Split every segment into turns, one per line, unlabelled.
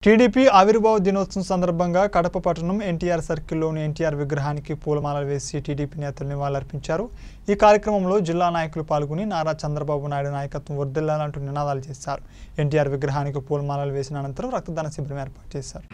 TDP ఆవిర్భావ దినోత్సవం సందర్భంగా కడప పట్టణం ఎన్టీఆర్ సర్కిల్లోని ఎన్టీఆర్ విగ్రహానికి పూలమాలలు వేసి టీడీపీ నేతలు నివాళులర్పించారు ఈ కార్యక్రమంలో జిల్లా నాయకులు పాల్గొని నారా చంద్రబాబు నాయుడు నాయకత్వం వర్ధిల్లాలంటూ నినాదాలు చేశారు ఎన్టీఆర్ విగ్రహానికి పూలమాలలు వేసిన అనంతరం రక్తదాన శిబిరం ఏర్పాటు చేశారు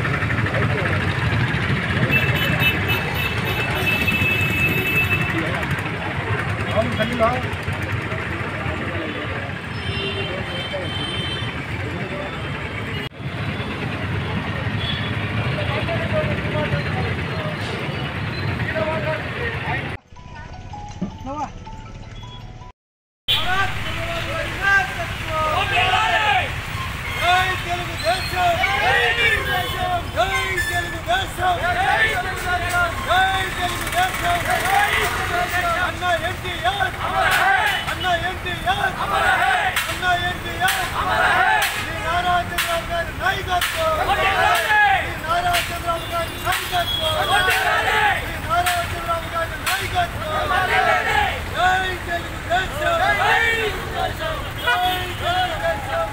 జై తెలుగుదేశం జై తెలుగుదేశం జై తెలుగుదేశం జై తెలుగుదేశం జై తెలుగుదేశం జై తెలుగుదేశం అన్న ఎన్టీఆర్ అమర హై అన్న ఎన్టీఆర్ అమర హై అన్న ఎన్టీఆర్ అమర హై శ్రీ నారా చంద్రబాబు గారి నాయకత్వం శ్రీ నారా చంద్రబాబు గారి నాయకత్వం శ్రీ నారా చంద్రబాబు గారి నాయకత్వం జై తెలుగుదేశం జై తెలుగుదేశం జై తెలుగుదేశం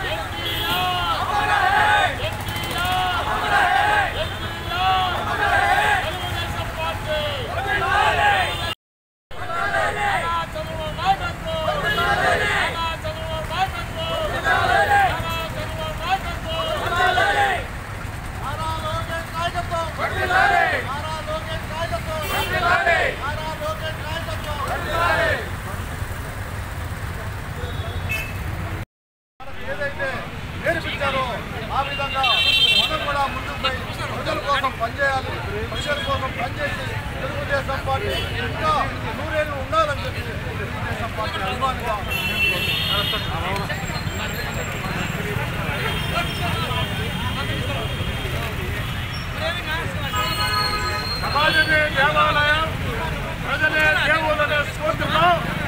నారా లోకేష్ నాయకత్వం నారా లోకేష్ నాయకత్వం నారా లోకేష్ నాయకత్వం ఏదైతే నేర్పించారో ఆ విధంగా మనం కూడా ముందుకు పోయి ప్రజల కోసం పనిచేయాలి ప్రజల కోసం పనిచేసి తెలుగుదేశం పార్టీ ఇంకా నూరేళ్ళు ఉండాలని చెప్పి తెలుగుదేశం పార్టీ అభిమానిగా
సమాజమే దేవాలయం ప్రజలే దేవులనే స్ఫూర్తితో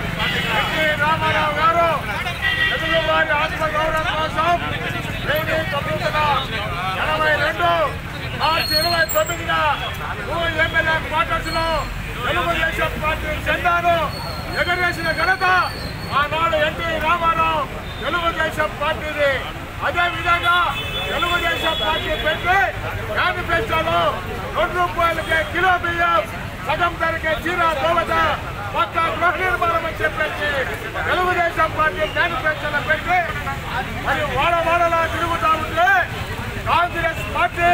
ఎన్టీ రామారావు గారు తెలుగు వారి ఆత్మగౌరవం కోసం వెయ్యి తొమ్మిది వందల ఎనభై రెండు మార్చి ఇరవై తొమ్మిదిన భూ ఎమ్మెల్యే క్వార్టర్స్ లో తెలుగుదేశం పార్టీ జెండాను ఎగరేసిన ఘనత ఆనాడు ఎన్టీ రామారావు తెలుగుదేశం పార్టీది అదే విధంగా తెలుగుదేశం పార్టీ పెట్టి మేనిఫెస్టోలో రెండు రూపాయలకే కిలో బియ్యం సగం ధరకే చీర దోవత పక్క గృహ నిర్మాణం అని చెప్పేసి తెలుగుదేశం పార్టీ మేనిఫెస్టోలో పెట్టి మరి వాడ వాడలా తిరుగుతా ఉంటే కాంగ్రెస్ పార్టీ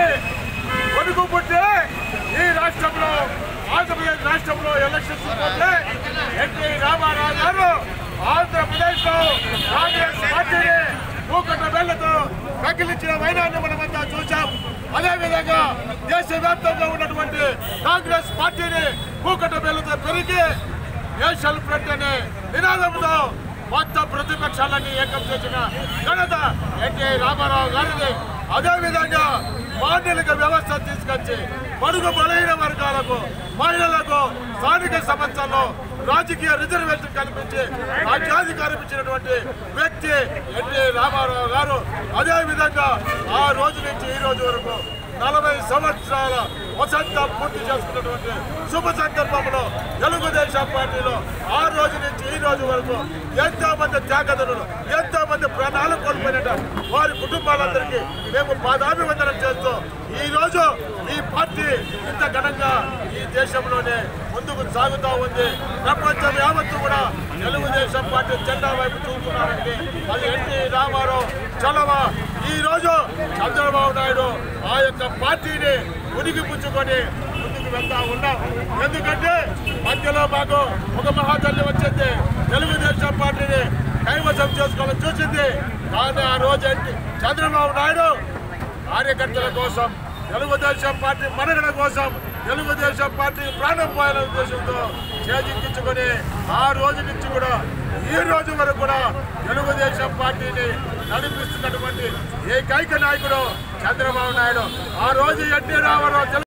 కొడుకు పుట్టి ఈ రాష్ట్రంలో ఆంధ్రప్రదేశ్ రాష్ట్రంలో ఎలక్షన్స్ పోతే ఎన్టీ రామారావు గారు ఆంధ్రప్రదేశ్ లో కాంగ్రెస్ పార్టీని మూకట వేళ్లతో కగిలించిన వైనాన్ని మనమంతా చూసాం అదే విధంగా దేశవ్యాప్తంగా ఉన్నటువంటి కాంగ్రెస్ పార్టీని మూకట వేళ్లతో పెరిగి నేషనల్ ఫ్రంట్ అనే నినాదంతో మొత్తం ప్రతిపక్షాలన్నీ ఏకం చేసిన ఘనత ఎన్టీ రామారావు గారిది అదే విధంగా మాండలిక వ్యవస్థ తీసుకొచ్చి పడుగు బలహీన వర్గాలకు మహిళలకు స్థానిక సంస్థల్లో రాజకీయ రిజర్వేషన్ కల్పించి రాజ్యాధికారం ఇచ్చినటువంటి వ్యక్తి ఎన్టీ రామారావు గారు అదే విధంగా ఆ రోజు నుంచి ఈ రోజు వరకు నలభై సంవత్సరాల వసంతం పూర్తి చేసుకున్నటువంటి శుభ సందర్భంలో తెలుగుదేశం పార్టీలో ఆ రోజు నుంచి ఈ రోజు వరకు ఎంతో మంది త్యాగదనులు ఎంతో మంది ప్రాణాలు కోల్పోయినట్టు వారి కుటుంబాలందరికీ మేము పాదాభివందనం చేస్తూ ఈ రోజు ఈ పార్టీ ఇంత ఘనంగా ఈ దేశంలోనే ముందుకు సాగుతూ ఉంది ప్రపంచం యావత్తు కూడా తెలుగుదేశం పార్టీ జెండా వైపు చూస్తున్నారండి అది ఎన్టీ రామారావు చలవ ఈ రోజు చంద్రబాబు నాయుడు ఆ యొక్క పార్టీని ఉనికి పుచ్చుకొని ముందుకు వెళ్తా ఉన్నాం ఎందుకంటే మధ్యలో మాకు ఒక మహాతల్లి వచ్చింది తెలుగుదేశం పార్టీని కైవసం చేసుకోవాలని చూసింది కానీ ఆ రోజు ఎన్టీ- చంద్రబాబు నాయుడు కార్యకర్తల కోసం తెలుగుదేశం పార్టీ మనుగడ కోసం తెలుగుదేశం పార్టీ ప్రాణం పోయాలనే ఉద్దేశంతో చేజిక్కించుకొని ఆ రోజు నుంచి కూడా ఈ రోజు వరకు కూడా తెలుగుదేశం పార్టీని నడిపిస్తున్నటువంటి ఏకైక నాయకుడు చంద్రబాబు నాయుడు ఆ రోజు ఎన్టీ రామారావు తెలు-